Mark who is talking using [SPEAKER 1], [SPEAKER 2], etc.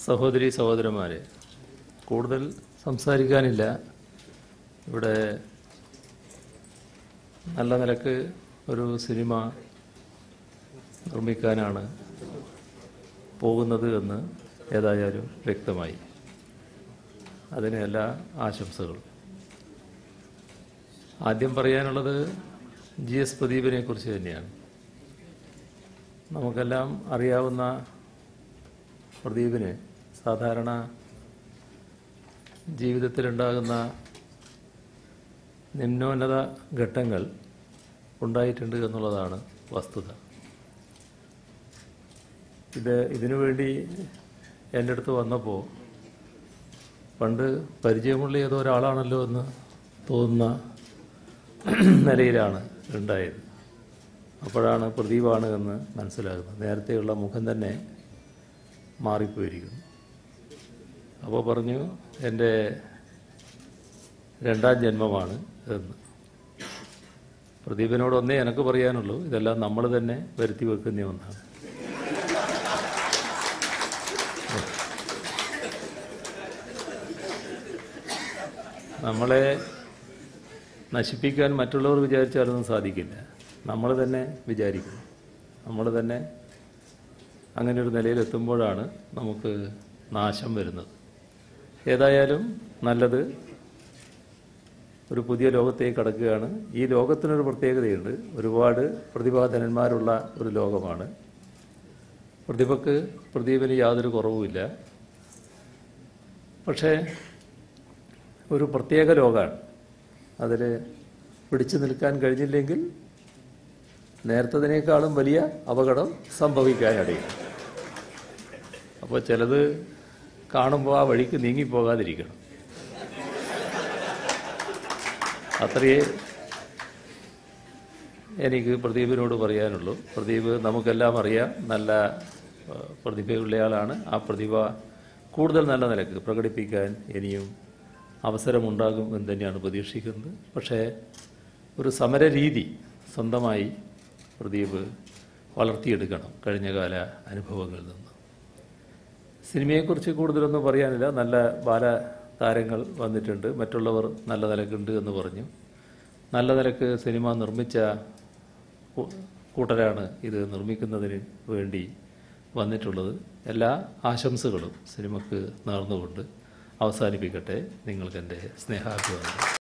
[SPEAKER 1] സഹോദരി സഹോദരന്മാരെ കൂടുതൽ സംസാരിക്കാനില്ല ഇവിടെ നല്ല നിലക്ക് ഒരു സിനിമ നിർമ്മിക്കാനാണ് പോകുന്നത് എന്ന് ഏതായാലും വ്യക്തമായി അതിന് എല്ലാ ആശംസകളും ആദ്യം പറയാനുള്ളത് ജി എസ് പ്രദീപിനെ കുറിച്ച് തന്നെയാണ് നമുക്കെല്ലാം അറിയാവുന്ന പ്രദീപിന് സാധാരണ ജീവിതത്തിലുണ്ടാകുന്ന നിമ്നോന്നത ഘട്ടങ്ങൾ ഉണ്ടായിട്ടുണ്ട് എന്നുള്ളതാണ് വസ്തുത ഇത് ഇതിനു വേണ്ടി എൻ്റെ അടുത്ത് വന്നപ്പോൾ പണ്ട് പരിചയമുള്ള ഏതോ ഒരാളാണല്ലോ എന്ന് തോന്നുന്ന നിലയിലാണ് ഉണ്ടായത് അപ്പോഴാണ് പ്രദീപാണ് എന്ന് മനസ്സിലാകുന്നത് നേരത്തെയുള്ള മുഖം തന്നെ മാറിപ്പോയിരിക്കുന്നു അപ്പോൾ പറഞ്ഞു എൻ്റെ രണ്ടാം ജന്മമാണ് എന്ന് പ്രദീപിനോട് ഒന്നേ എനിക്ക് പറയാനുള്ളൂ ഇതെല്ലാം നമ്മൾ തന്നെ വരുത്തി വെക്കുന്ന ഒന്നാണ് നമ്മളെ നശിപ്പിക്കാൻ മറ്റുള്ളവർ വിചാരിച്ചാലൊന്നും സാധിക്കില്ല നമ്മൾ തന്നെ വിചാരിക്കണം നമ്മൾ തന്നെ അങ്ങനെ ഒരു നിലയിലെത്തുമ്പോഴാണ് നമുക്ക് നാശം വരുന്നത് ഏതായാലും നല്ലത് ഒരു പുതിയ ലോകത്തേക്ക് കടക്കുകയാണ് ഈ ലോകത്തിനൊരു പ്രത്യേകതയുണ്ട് ഒരുപാട് പ്രതിഭാധനന്മാരുള്ള ഒരു ലോകമാണ് പ്രതിഭക്ക് പ്രദീപിന് യാതൊരു കുറവുമില്ല പക്ഷേ ഒരു പ്രത്യേക ലോകമാണ് അതിൽ പിടിച്ചു നിൽക്കാൻ കഴിഞ്ഞില്ലെങ്കിൽ നേരത്തതിനേക്കാളും വലിയ അപകടം സംഭവിക്കാനിടയും അപ്പോൾ ചിലത് കാണുമ്പോൾ ആ വഴിക്ക് നീങ്ങിപ്പോകാതിരിക്കണം അത്രയേ എനിക്ക് പ്രദീപിനോട് പറയാനുള്ളൂ പ്രദീപ് നമുക്കെല്ലാം അറിയാം നല്ല ഏഹ്, പ്രതിഭയുള്ളയാളാണ് ആ പ്രതിഭ കൂടുതൽ നല്ല നിലക്ക് പ്രകടിപ്പിക്കാൻ ഇനിയും അവസരമുണ്ടാകും എന്ന് തന്നെയാണ് പ്രതീക്ഷിക്കുന്നത് പക്ഷേ ഒരു സമരരീതി സ്വന്തമായി പ്രദീപ് വളർത്തിയെടുക്കണം കഴിഞ്ഞകാല അനുഭവങ്ങളിൽ നിന്ന് സിനിമയെക്കുറിച്ച് കൂടുതലൊന്നും പറയാനില്ല നല്ല ബാല താരങ്ങൾ വന്നിട്ടുണ്ട് മറ്റുള്ളവർ നല്ല നിലക്കുണ്ട് എന്ന് പറഞ്ഞു നല്ല നിലക്ക് സിനിമ നിർമ്മിച്ച കൂ- കൂട്ടരാണ് ഇത് നിർമ്മിക്കുന്നതിന് വേണ്ടി വന്നിട്ടുള്ളത് എല്ലാ ആശംസകളും സിനിമക്ക് നേർന്നുകൊണ്ട് അവസാനിപ്പിക്കട്ടെ നിങ്ങൾക്ക് എൻ്റെ സ്നേഹാഭിവാദം